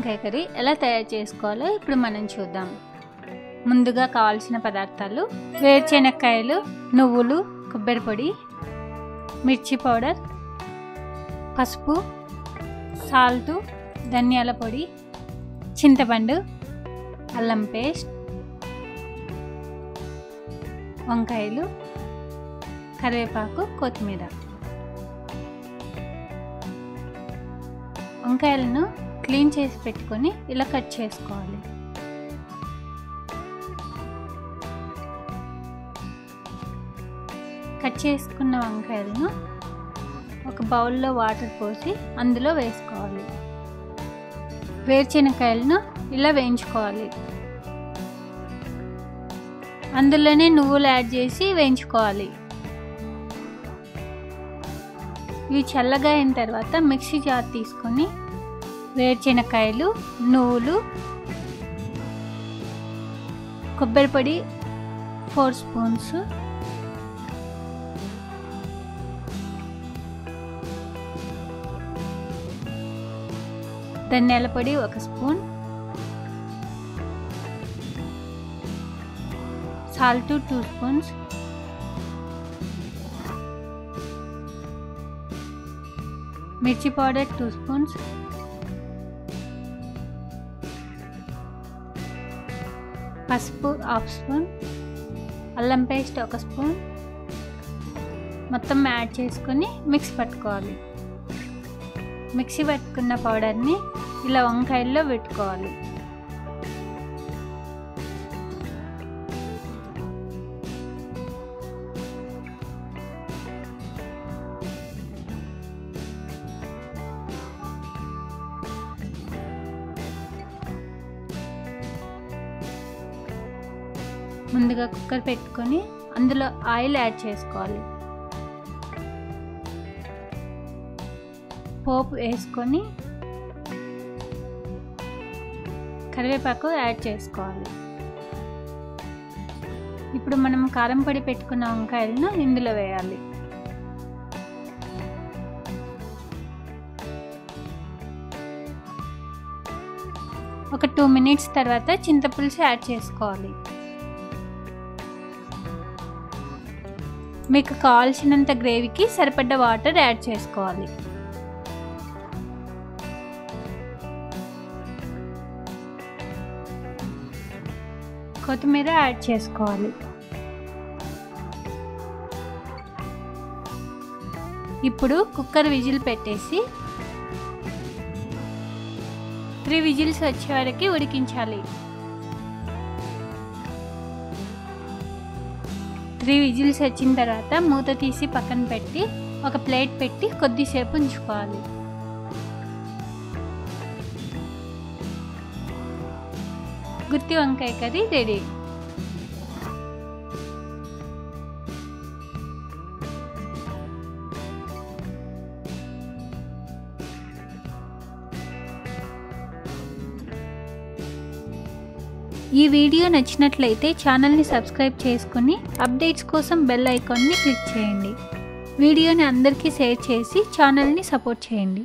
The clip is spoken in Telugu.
వంకాయ కర్రీ ఎలా తయారు చేసుకోవాలో ఇప్పుడు మనం చూద్దాం ముందుగా కావాల్సిన పదార్థాలు వేరుశెనక్కాయలు నువ్వులు కొబ్బరి పొడి మిర్చి పౌడర్ పసుపు సాల్టు ధనియాల పొడి చింతపండు అల్లం పేస్ట్ వంకాయలు కరివేపాకు కొత్తిమీర వంకాయలను క్లీన్ చేసి పెట్టుకొని ఇలా కట్ చేసుకోవాలి కట్ చేసుకున్న వంకాయలను ఒక బౌల్లో వాటర్ పోసి అందులో వేసుకోవాలి వేరుశెనక్కాయలను ఇలా వేయించుకోవాలి అందులోనే నువ్వులు యాడ్ చేసి వేయించుకోవాలి ఇవి చల్లగా అయిన తర్వాత మిక్సీ జార్ తీసుకొని వేరుశెనక్కాయలు నువ్వులు కొబ్బరి పొడి ఫోర్ స్పూన్స్ ధనియాల పొడి ఒక స్పూన్ సాల్ట్ టూ స్పూన్స్ మిర్చి పౌడర్ టూ స్పూన్స్ పసుపు హాఫ్ స్పూన్ అల్లం పేస్ట్ ఒక స్పూన్ మొత్తం యాడ్ చేసుకొని మిక్స్ పట్టుకోవాలి మిక్సీ పట్టుకున్న పౌడర్ని ఇలా వంకాయల్లో పెట్టుకోవాలి ముందుగా కుక్కర్ పెట్టుకొని అందులో ఆయిల్ యాడ్ చేసుకోవాలి పోపు వేసుకొని కరివేపాకు యాడ్ చేసుకోవాలి ఇప్పుడు మనం కారం పొడి పెట్టుకున్న వంకాయలను ఇందులో వేయాలి ఒక టూ మినిట్స్ తర్వాత చింతపులుసు యాడ్ చేసుకోవాలి మీకు కావాల్సినంత గ్రేవీకి సరిపడ్డ వాటర్ యాడ్ చేసుకోవాలి కొత్తిమీర యాడ్ చేసుకోవాలి ఇప్పుడు కుక్కర్ విజిల్ పెట్టేసి త్రీ విజిల్స్ వచ్చే వరకు ఉడికించాలి త్రీ విజిల్స్ వచ్చిన తర్వాత మూత తీసి పక్కన పెట్టి ఒక ప్లేట్ పెట్టి కొద్దిసేపు ఉంచుకోవాలి గుత్తి వంకాయ కర్రీ రెడీ ఈ వీడియో నచ్చినట్లయితే ఛానల్ని సబ్స్క్రైబ్ చేసుకుని అప్డేట్స్ కోసం బెల్ ఐకాన్ని క్లిక్ చేయండి వీడియోని అందరికీ షేర్ చేసి ఛానల్ని సపోర్ట్ చేయండి